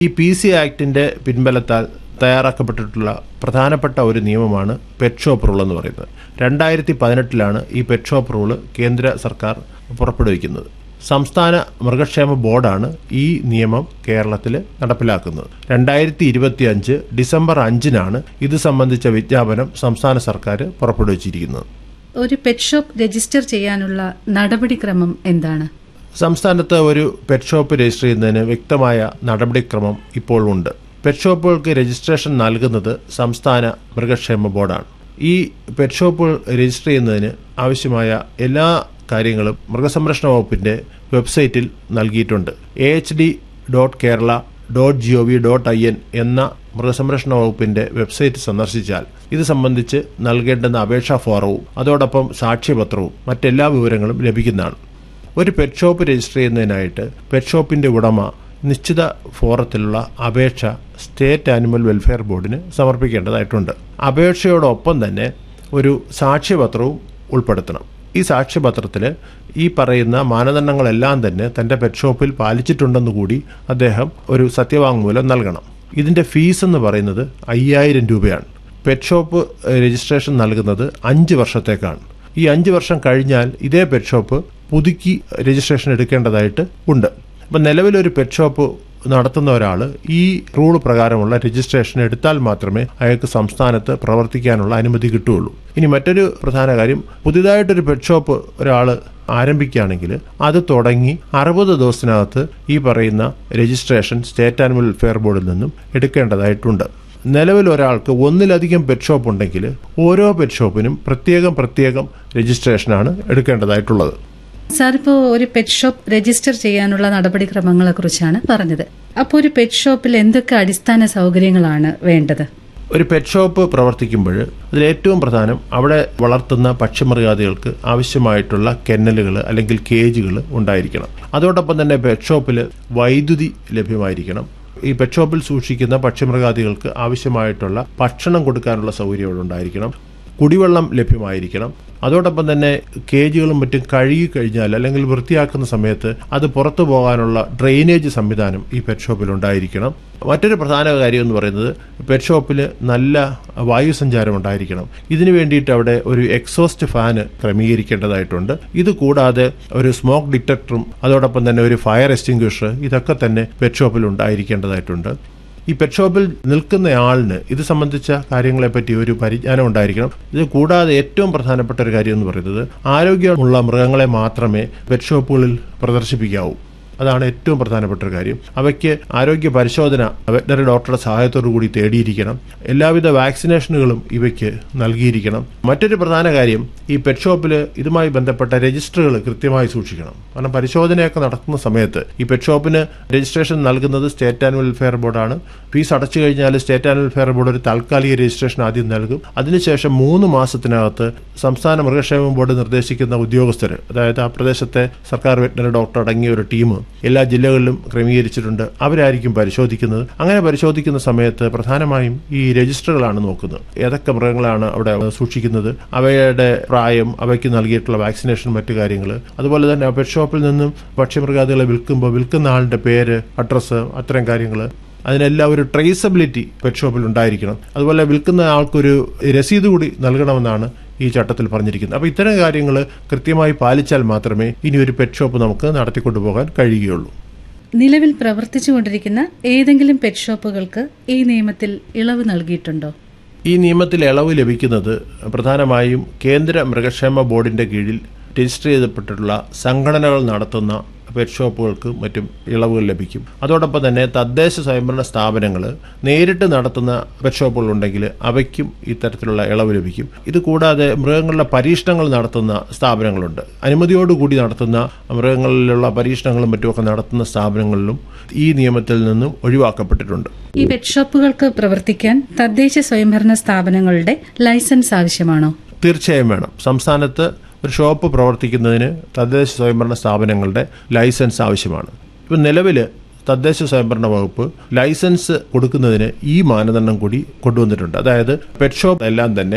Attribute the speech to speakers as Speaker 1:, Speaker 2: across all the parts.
Speaker 1: ഈ P C ആക്ടിന്റെ പിൻബലത്താൽ തയ്യാറാക്കപ്പെട്ടിട്ടുള്ള പ്രധാനപ്പെട്ട ഒരു നിയമമാണ് പെറ്റ് ഷോപ്പ് റൂൾ എന്ന് പറയുന്നത് രണ്ടായിരത്തി പതിനെട്ടിലാണ് ഈ പെറ്റ് ഷോപ്പ് റൂള് കേന്ദ്ര സർക്കാർ പുറപ്പെടുവിക്കുന്നത് സംസ്ഥാന മൃഗക്ഷേമ ബോർഡാണ് ഈ നിയമം കേരളത്തിൽ നടപ്പിലാക്കുന്നത് രണ്ടായിരത്തി ഇരുപത്തി അഞ്ച് ഡിസംബർ അഞ്ചിനാണ് ഇത് സംബന്ധിച്ച വിജ്ഞാപനം സംസ്ഥാന സർക്കാർ പുറപ്പെടുവിച്ചിരിക്കുന്നത്
Speaker 2: ഒരു പെറ്റ് ഷോപ്പ് രജിസ്റ്റർ ചെയ്യാനുള്ള നടപടിക്രമം എന്താണ്
Speaker 1: സംസ്ഥാനത്ത് ഒരു പെറ്റ് ഷോപ്പ് രജിസ്റ്റർ ചെയ്യുന്നതിന് വ്യക്തമായ നടപടിക്രമം ഇപ്പോൾ ഉണ്ട് പെറ്റ് ഷോപ്പുകൾക്ക് രജിസ്ട്രേഷൻ നൽകുന്നത് സംസ്ഥാന മൃഗക്ഷേമ ബോർഡാണ് ഈ പെറ്റ് ഷോപ്പുകൾ രജിസ്റ്റർ ചെയ്യുന്നതിന് ആവശ്യമായ എല്ലാ കാര്യങ്ങളും മൃഗസംരക്ഷണ വകുപ്പിന്റെ വെബ്സൈറ്റിൽ നൽകിയിട്ടുണ്ട് A H D dot Kerala dot G O V dot I N എന്ന മൃഗസംരക്ഷണ വകുപ്പിന്റെ വെബ്സൈറ്റ് സന്ദർശിച്ചാൽ ഇത് സംബന്ധിച്ച് നൽകേണ്ടുന്ന അപേക്ഷാ ഫോറവും അതോടൊപ്പം സാക്ഷ്യപത്രവും മറ്റെല്ലാ വിവരങ്ങളും ലഭിക്കുന്നതാണ് ഒരു പെറ്റ് ഷോപ്പ് രജിസ്റ്റർ ചെയ്യുന്നതിനായിട്ട് പെറ്റ് ഷോപ്പിന്റെ ഉടമ നിശ്ചിത ഫോറത്തിലുള്ള അപേക്ഷ സ്റ്റേറ്റ് ആനിമൽ വെൽഫെയർ ബോർഡിന് സമർപ്പിക്കേണ്ടതായിട്ടുണ്ട് അപേക്ഷയോടൊപ്പം തന്നെ ഒരു സാക്ഷ്യപത്രവും ഉൾപ്പെടുത്തണം ഈ സാക്ഷ്യപത്രത്തിൽ ഈ പറയുന്ന മാനദണ്ഡങ്ങളെല്ലാം തന്നെ തൻ്റെ പെറ്റ് ഷോപ്പിൽ പാലിച്ചിട്ടുണ്ടെന്ന് കൂടി അദ്ദേഹം ഒരു സത്യവാങ്മൂലം നൽകണം ഇതിൻ്റെ ഫീസ് എന്ന് പറയുന്നത് അയ്യായിരം രൂപയാണ് പെറ്റ് ഷോപ്പ് രജിസ്ട്രേഷൻ നൽകുന്നത് അഞ്ച് വർഷത്തേക്കാണ് ഈ അഞ്ച് വർഷം കഴിഞ്ഞാൽ ഇതേ പെറ്റ് ഷോപ്പ് പുതുക്കി രജിസ്ട്രേഷൻ എടുക്കേണ്ടതായിട്ട് ഉണ്ട് അപ്പം നിലവിലൊരു പെറ്റ് ഷോപ്പ് നടത്തുന്ന ഒരാൾ ഈ റൂൾ പ്രകാരമുള്ള രജിസ്ട്രേഷൻ എടുത്താൽ മാത്രമേ അയാൾക്ക് സംസ്ഥാനത്ത് പ്രവർത്തിക്കാനുള്ള അനുമതി കിട്ടുകയുള്ളൂ ഇനി മറ്റൊരു പ്രധാന കാര്യം പുതിയതായിട്ടൊരു പെറ്റ് ഷോപ്പ് ഒരാൾ ആരംഭിക്കുകയാണെങ്കിൽ അത് തുടങ്ങി അറുപത് ദിവസത്തിനകത്ത് ഈ പറയുന്ന രജിസ്ട്രേഷൻ സ്റ്റേറ്റ് ആനിമൽ വെൽഫെയർ ബോർഡിൽ നിന്നും എടുക്കേണ്ടതായിട്ടുണ്ട് നിലവിൽ ഒരാൾക്ക് ഒന്നിലധികം പെറ്റ് ഷോപ്പ് ഉണ്ടെങ്കിൽ ഓരോ പെറ്റ് ഷോപ്പിനും പ്രത്യേകം പ്രത്യേകം രജിസ്ട്രേഷനാണ് എടുക്കേണ്ടതായിട്ടുള്ളത്
Speaker 2: സാർ ഇപ്പോൾ ഒരു പെറ്റ് ഷോപ്പ് രജിസ്റ്റർ ചെയ്യാനുള്ള നടപടിക്രമങ്ങളെ കുറിച്ചാണ് പറഞ്ഞത് അപ്പോൾ ഒരു പെറ്റ് ഷോപ്പിൽ എന്തൊക്കെ അടിസ്ഥാന സൗകര്യങ്ങളാണ് വേണ്ടത്
Speaker 1: ഒരു പെറ്റ് ഷോപ്പ് പ്രവർത്തിക്കുമ്പോൾ അതിൽ ഏറ്റവും പ്രധാനം അവിടെ വളർത്തുന്ന പക്ഷിമൃഗാദികൾക്ക് ആവശ്യമായിട്ടുള്ള കെന്നലുകൾ അല്ലെങ്കിൽ കേജുകൾ ഉണ്ടായിരിക്കണം അതോടൊപ്പം തന്നെ പെറ്റ് ഷോപ്പിൽ വൈദ്യുതി ലഭ്യമായിരിക്കണം ഈ പെറ്റ് ഷോപ്പിൽ സൂക്ഷിക്കുന്ന പക്ഷിമൃഗാദികൾക്ക് ആവശ്യമായിട്ടുള്ള ഭക്ഷണം കൊടുക്കാനുള്ള സൗകര്യം ഉണ്ടായിരിക്കണം കുടിവെള്ളം ലഭ്യമായിരിക്കണം അതോടൊപ്പം തന്നെ കേജുകളും മറ്റും കഴുകി കഴിഞ്ഞാൽ അല്ലെങ്കിൽ വൃത്തിയാക്കുന്ന സമയത്ത് അത് പുറത്തു പോകാനുള്ള ഡ്രെയിനേജ് സംവിധാനം ഈ പെറ്റ് ഷോപ്പിൽ ഉണ്ടായിരിക്കണം മറ്റൊരു പ്രധാന കാര്യം എന്ന് പറയുന്നത് പെറ്റ് ഷോപ്പിൽ നല്ല വായു സഞ്ചാരം ഉണ്ടായിരിക്കണം ഇതിനു വേണ്ടിയിട്ട് അവിടെ ഒരു എക്സോസ്റ്റ് ഫാന് ക്രമീകരിക്കേണ്ടതായിട്ടുണ്ട് ഇത് കൂടാതെ ഒരു സ്മോക്ക് ഡിറ്റക്ടറും അതോടൊപ്പം തന്നെ ഒരു ഫയർ എക്സ്റ്റിംഗ്വിഷർ ഇതൊക്കെ തന്നെ പെറ്റ് ഷോപ്പിൽ ഉണ്ടായിരിക്കേണ്ടതായിട്ടുണ്ട് ഈ പെറ്റ് ഷോപ്പിൽ നിൽക്കുന്ന ആളിന് ഇത് സംബന്ധിച്ച കാര്യങ്ങളെപ്പറ്റി ഒരു പരിജ്ഞാനം ഉണ്ടായിരിക്കണം ഇത് കൂടാതെ ഏറ്റവും പ്രധാനപ്പെട്ട ഒരു കാര്യം എന്ന് പറയുന്നത് ആരോഗ്യമുള്ള മൃഗങ്ങളെ മാത്രമേ പെറ്റ് ഷോപ്പുകളിൽ പ്രദർശിപ്പിക്കാവൂ അതാണ് ഏറ്റവും പ്രധാനപ്പെട്ട ഒരു കാര്യം അവയ്ക്ക് ആരോഗ്യ പരിശോധന വെറ്റനറി ഡോക്ടറുടെ സഹായത്തോടു കൂടി തേടിയിരിക്കണം എല്ലാവിധ വാക്സിനേഷനുകളും ഇവയ്ക്ക് നൽകിയിരിക്കണം മറ്റൊരു പ്രധാന കാര്യം ഈ പെറ്റ് ഷോപ്പിൽ ഇതുമായി ബന്ധപ്പെട്ട രജിസ്റ്ററുകൾ കൃത്യമായി സൂക്ഷിക്കണം കാരണം പരിശോധനയൊക്കെ നടത്തുന്ന സമയത്ത് ഈ പെറ്റ് ഷോപ്പിന് രജിസ്ട്രേഷൻ നൽകുന്നത് സ്റ്റേറ്റ് ആനുവൽ വെൽഫെയർ ബോർഡാണ് ഫീസ് അടച്ചു കഴിഞ്ഞാൽ സ്റ്റേറ്റ് ആനുവൽ വെൽഫെയർ ബോർഡ് ഒരു താൽക്കാലിക രജിസ്ട്രേഷൻ ആദ്യം നൽകും അതിനുശേഷം മൂന്ന് മാസത്തിനകത്ത് സംസ്ഥാന മൃഗക്ഷേമ ബോർഡ് നിർദ്ദേശിക്കുന്ന ഉദ്യോഗസ്ഥർ അതായത് ആ പ്രദേശത്തെ സർക്കാർ വെറ്റനറി ഡോക്ടർ അടങ്ങിയ ഒരു ടീം എല്ലാ ജില്ലകളിലും ക്രമീകരിച്ചിട്ടുണ്ട് അവരായിരിക്കും പരിശോധിക്കുന്നത് അങ്ങനെ പരിശോധിക്കുന്ന സമയത്ത് പ്രധാനമായും ഈ രജിസ്റ്ററുകളാണ് നോക്കുന്നത് ഏതൊക്കെ മൃഗങ്ങളാണ് അവിടെ സൂക്ഷിക്കുന്നത് അവയുടെ പ്രായം അവയ്ക്ക് നൽകിയിട്ടുള്ള വാക്സിനേഷൻ മറ്റു കാര്യങ്ങൾ അതുപോലെ തന്നെ പെറ്റ് ഷോപ്പിൽ നിന്നും ഭക്ഷ്യമൃഗാദികളെ വിൽക്കുമ്പോൾ വിൽക്കുന്ന ആളുടെ പേര് അഡ്രസ്സ് അത്തരം കാര്യങ്ങൾ അതിനെല്ലാം ഒരു ട്രേസബിലിറ്റി പെറ്റ് ഷോപ്പിൽ ഉണ്ടായിരിക്കണം അതുപോലെ വിൽക്കുന്ന ആൾക്കൊരു രസീത് കൂടി നൽകണമെന്നാണ് ഈ ചട്ടത്തിൽ പറഞ്ഞിരിക്കുന്നത് അപ്പോൾ ഇത്തരം കാര്യങ്ങൾ കൃത്യമായി പാലിച്ചാൽ മാത്രമേ ഇനി ഒരു പെറ്റ് ഷോപ്പ് നമുക്ക് നടത്തിക്കൊണ്ടുപോകാൻ കഴിയുകയുള്ളൂ
Speaker 2: നിലവിൽ പ്രവർത്തിച്ചുകൊണ്ടിരിക്കുന്ന ഏതെങ്കിലും പെറ്റ് ഷോപ്പുകൾക്ക് ഈ നിയമത്തിൽ ഇളവ് നൽകിയിട്ടുണ്ടോ
Speaker 1: ഈ നിയമത്തിൽ ഇളവ് ലഭിക്കുന്നത് പ്രധാനമായും കേന്ദ്ര മൃഗക്ഷേമ ബോർഡിന്റെ കീഴിൽ രജിസ്റ്റർ ചെയ്യപ്പെട്ടിട്ടുള്ള സംഘടനകൾ നടത്തുന്ന പെറ്റ് ഷോപ്പുകൾക്ക് മറ്റും ഇളവുകൾ ലഭിക്കും അതോടൊപ്പം തന്നെ തദ്ദേശ സ്വയംഭരണ സ്ഥാപനങ്ങൾ നേരിട്ട് നടത്തുന്ന പെറ്റ് ഷോപ്പുകൾ ഉണ്ടെങ്കിൽ അവയ്ക്കും ഇത്തരത്തിലുള്ള ഇളവ് ലഭിക്കും ഇത് കൂടാതെ മൃഗങ്ങളുടെ പരീക്ഷണങ്ങൾ നടത്തുന്ന സ്ഥാപനങ്ങളുണ്ട് അനുമതിയോടുകൂടി നടത്തുന്ന മൃഗങ്ങളിലുള്ള പരീക്ഷണങ്ങളും മറ്റുമൊക്കെ നടത്തുന്ന സ്ഥാപനങ്ങളിലും ഈ നിയമത്തിൽ നിന്നും ഒഴിവാക്കപ്പെട്ടിട്ടുണ്ട്
Speaker 2: ഈ പെറ്റ് ഷോപ്പുകൾക്ക് പ്രവർത്തിക്കാൻ തദ്ദേശ സ്വയംഭരണ സ്ഥാപനങ്ങളുടെ ലൈസൻസ് ആവശ്യമാണോ
Speaker 1: തീർച്ചയായും വേണം സംസ്ഥാനത്ത് ഒരു ഷോപ്പ് പ്രവർത്തിക്കുന്നതിന് തദ്ദേശ സ്വയംഭരണ സ്ഥാപനങ്ങളുടെ ലൈസൻസ് ആവശ്യമാണ് ഇപ്പം നിലവിൽ തദ്ദേശ സ്വയംഭരണ വകുപ്പ് ലൈസൻസ് കൊടുക്കുന്നതിന് ഈ മാനദണ്ഡം കൂടി കൊണ്ടുവന്നിട്ടുണ്ട് അതായത് പെറ്റ് ഷോപ്പ് എല്ലാം തന്നെ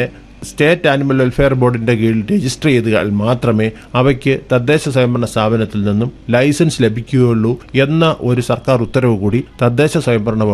Speaker 1: സ്റ്റേറ്റ് ആനിമൽ വെൽഫെയർ ബോർഡിന്റെ കീഴിൽ രജിസ്റ്റർ ചെയ്താൽ മാത്രമേ അവയ്ക്ക് തദ്ദേശ സ്വയംഭരണ സ്ഥാപനത്തിൽ നിന്നും ലൈസൻസ് ലഭിക്കുകയുള്ളൂ എന്ന ഒരു സർക്കാർ ഉത്തരവ് കൂടി തദ്ദേശ സ്വയംഭരണ